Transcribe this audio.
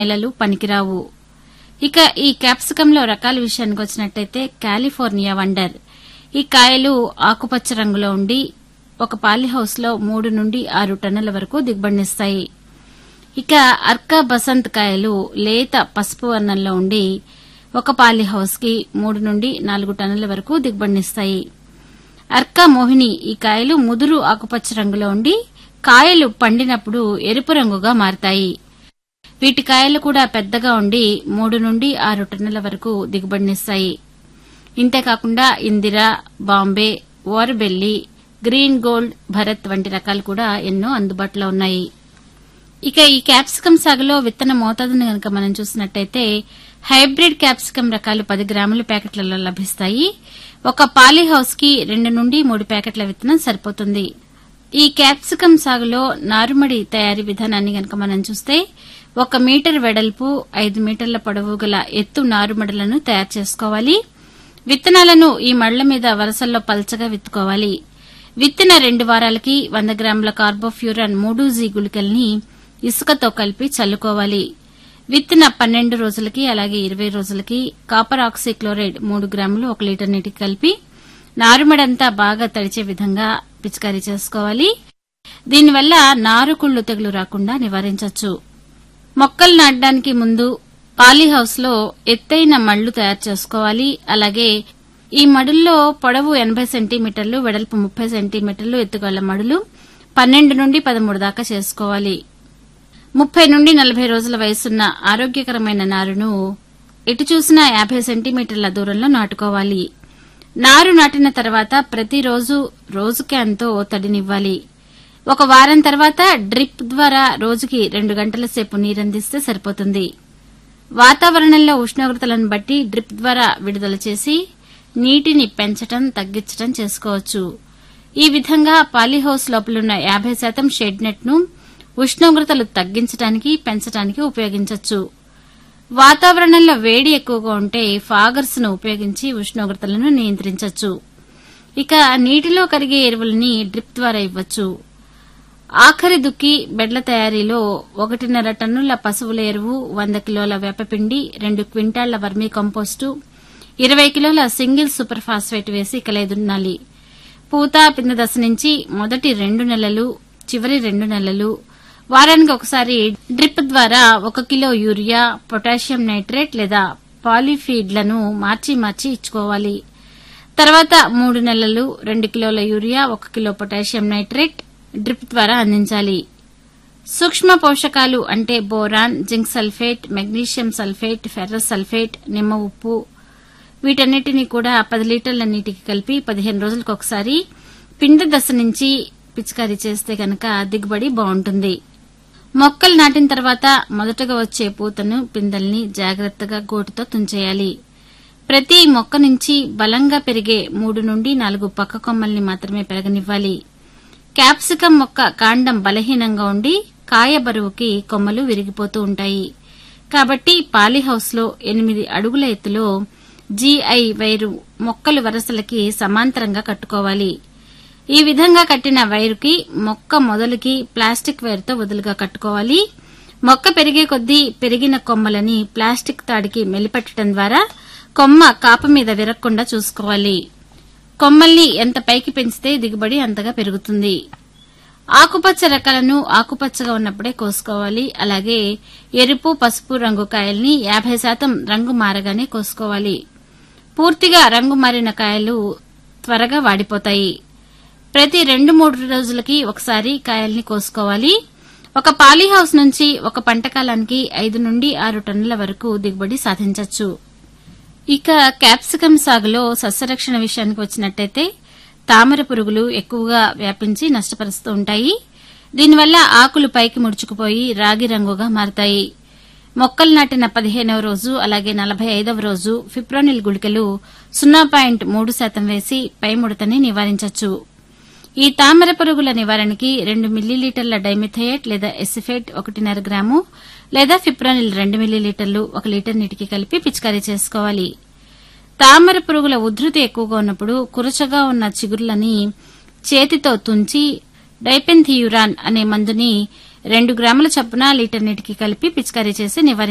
నేలలు పనికిరావు ఇక ఈ క్యాప్సికంలో రకాల విషయానికి వచ్చినట్టయితే కాలిఫోర్నియా వండర్ ఈ కాయలు ఆకుపచ్చ రంగులో ఉండి ఒక పాలీహౌస్లో మూడు నుండి ఆరు టన్నుల వరకు దిగుబడినిస్తాయి ఇక అర్కా బసంత్ కాయలు లేత పసుపు వర్ణంలో ఉండి ఒక పాలీహౌస్ కి మూడు నుండి నాలుగు టన్నుల వరకు దిగుబడినిస్తాయి అర్కా మోహిని ఈ కాయలు ముదురు ఆకుపచ్చ రంగులో ఉండి కాయలు పండినప్పుడు ఎరుపు రంగుగా మారతాయి వీటి కాయలు కూడా పెద్దగా ఉండి మూడు నుండి ఆరు టన్నుల వరకు దిగుబడినిస్తాయి ఇంతేకాకుండా ఇందిరా బాంబే ఓరబెల్లి గ్రీన్ గోల్డ్ భరత్ వంటి రకాలు కూడా ఎన్నో అందుబాటులో ఉన్నాయి ఇక ఈ క్యాప్సికం సాగులో విత్తన మోతాదును గనక మనం చూసినట్టయితే హైబ్రిడ్ క్యాప్సికం రకాలు పది గ్రాముల ప్యాకెట్లలో లభిస్తాయి ఒక పాలీ హౌస్ కి రెండు నుండి మూడు ప్యాకెట్ల విత్తనం సరిపోతుంది ఈ క్యాప్సికం సాగులో నారుమడి తయారీ విధానాన్ని గనక మనం చూస్తే ఒక మీటర్ వెడల్పు ఐదు మీటర్ల పొడవు గల ఎత్తు నారుమడులను తయారు చేసుకోవాలి విత్తనాలను ఈ మళ్ల మీద వరుసల్లో పల్చగా విత్తుకోవాలి విత్తిన రెండు వారాలకి వంద గ్రాముల కార్బోఫ్యూరాన్ మూడు జీ గుళికల్ని ఇసుకతో కలిపి చల్లుకోవాలి విత్తిన పన్నెండు రోజులకి అలాగే ఇరవై రోజులకి కాపర్ ఆక్సీక్లోరైడ్ మూడు గ్రాములు ఒక లీటర్ నీటికి కలిపి నారుమడంతా బాగా తడిచే విధంగా పిచికారీ చేసుకోవాలి దీనివల్ల నారుకుళ్ళు తెగులు రాకుండా నివారించవచ్చు మొక్కలు నాటడానికి ముందు పాలీహౌస్ లో ఎత్తైన మళ్లు తయారు చేసుకోవాలి అలాగే ఈ మడుల్లో పొడవు ఎనబై సెంటీమీటర్లు వెడల్పు ముప్పై సెంటీమీటర్లు ఎత్తుగల మడులు పన్నెండు నుండి పదమూడు దాకా చేసుకోవాలి ముప్పై నుండి నలభై రోజుల వయసున్న ఆరోగ్యకరమైన నారును ఎటు చూసినా యాభై సెంటీమీటర్ల దూరంలో నాటుకోవాలి నారు నాటిన తర్వాత ప్రతిరోజు రోజుకి అంతో తడినివ్వాలి ఒక వారం తర్వాత డ్రిప్ ద్వారా రోజుకి రెండు గంటల సేపు నీరందిస్తే సరిపోతుంది వాతావరణంలో ఉష్ణోగ్రతలను బట్టి డ్రిప్ ద్వారా విడుదల చేసి నీటిని పెంచటం తగ్గించటం చేసుకోవచ్చు ఈ విధంగా పాలీహౌస్ లోపలున్న యాభై శాతం షెడ్ నెట్ ను ఉష్ణోగ్రతలు తగ్గించడానికి పెంచడానికి ఉపయోగించవచ్చు వాతావరణంలో వేడి ఎక్కువగా ఉంటే ఫాగర్స్ ను ఉపయోగించి ఉష్ణోగ్రతలను నియంత్రించవచ్చు ఇక నీటిలో కరిగే ఎరువులని డ్రిప్ ద్వారా ఇవ్వచ్చు ఆఖరి దుక్కి బెడ్ల తయారీలో ఒకటిన్నర టన్నుల పశువుల ఎరువు వంద కిలోల వేపపిండి రెండు క్వింటాళ్ల వర్మీ కంపోస్టు ఇరవై కిలోల సింగిల్ సూపర్ ఫాస్ఫేట్ వేసి కలయదున్నాలి పూత పింద దశ నుంచి మొదటి రెండు నెలలు చివరి రెండు నెలలు వారానికి ఒకసారి డ్రిప్ ద్వారా ఒక కిలో యూరియా పొటాషియం నైట్రేట్ లేదా పాలిఫీడ్లను మార్చి మార్చి ఇచ్చుకోవాలి తర్వాత మూడు నెలలు రెండు కిలోల యూరియా ఒక కిలో పొటాషియం నైట్రేట్ డ్రిప్ ద్వారా అందించాలి సూక్ష్మ పోషకాలు అంటే boron zinc sulphate magnesium sulphate ferrous sulphate నిమ్మ ఉప్పు వీటన్నిటిని కూడా పది లీటర్ల నీటికి కలిపి పదిహేను రోజులకు ఒకసారి పిండి దశ నుంచి పిచికారీ చేస్తే గనక దిగుబడి బాగుంటుంది మొక్కలు నాటిన తర్వాత మొదటగా వచ్చే పూతను పిందల్ని జాగ్రత్తగా గోటుతో తుంచేయాలి ప్రతి మొక్క నుంచి బలంగా పెరిగే మూడు నుండి నాలుగు పక్క కొమ్మల్ని మాత్రమే పెరగనివ్వాలి క్యాప్సికం మొక్క కాండం బలహీనంగా ఉండి కాయ బరువుకి కొమ్మలు విరిగిపోతూ ఉంటాయి కాబట్టి పాలీహౌస్ లో ఎనిమిది అడుగుల ఎత్తులో జీఐ వైరు మొక్కలు వరసలకి సమాంతరంగా కట్టుకోవాలి ఈ విధంగా కట్టిన వైరుకి మొక్క మొదలుకి ప్లాస్టిక్ వైరుతో వదులుగా కట్టుకోవాలి మొక్క పెరిగే కొద్దీ పెరిగిన కొమ్మలని ప్లాస్టిక్ తాడికి మెలిపెట్టడం ద్వారా కొమ్మ కాపు మీద విరక్కుండా చూసుకోవాలి కొమ్మల్ని ఎంత పైకి పెంచితే దిగుబడి అంతగా పెరుగుతుంది ఆకుపచ్చ రకాలను ఆకుపచ్చగా ఉన్నప్పుడే కోసుకోవాలి అలాగే ఎరుపు పసుపు రంగు కాయల్ని యాభై శాతం రంగు మారగానే కోసుకోవాలి పూర్తిగా రంగు మారిన కాయలు త్వరగా వాడిపోతాయి ప్రతి రెండు మూడు రోజులకి ఒకసారి కాయల్ని కోసుకోవాలి ఒక పాలీహౌస్ నుంచి ఒక పంటకాలానికి ఐదు నుండి ఆరు టన్నుల వరకు దిగుబడి సాధించవచ్చు ఇక క్యాప్సికం సాగులో సస్యరక్షణ విషయానికి వచ్చినట్టయితే తామర పురుగులు ఎక్కువగా వ్యాపించి నష్టపరుస్తూ ఉంటాయి దీనివల్ల ఆకులు పైకి ముడుచుకుపోయి రాగి రంగుగా మారతాయి మొక్కలు నాటిన పదిహేనవ రోజు అలాగే నలభై ఐదవ రోజు ఫిప్రోనిల్ గుళికలు సున్నా పాయింట్ మూడు శాతం వేసి పై ముడతని నివారించవచ్చు ఈ తామర పురుగుల నివారణకి రెండు మిల్లీలీటర్ల డైమిథయేట్ లేదా ఎసిఫేట్ ఒకటిన్నర గ్రాము లేదా ఫిప్రోనిల్ రెండు మిల్లీలీటర్లు ఒక లీటర్ నీటికి కలిపి పిచికారీ చేసుకోవాలి తామర పురుగుల ఉధృతి ఎక్కువగా ఉన్నప్పుడు కురచగా ఉన్న చిగుర్లని చేతితో తుంచి డైపెన్థియూరాన్ అనే మందుని రెండు గ్రాముల చొప్పున లీటర్ నీటికి కలిపి పిచికారీ చేసి నివారించాలి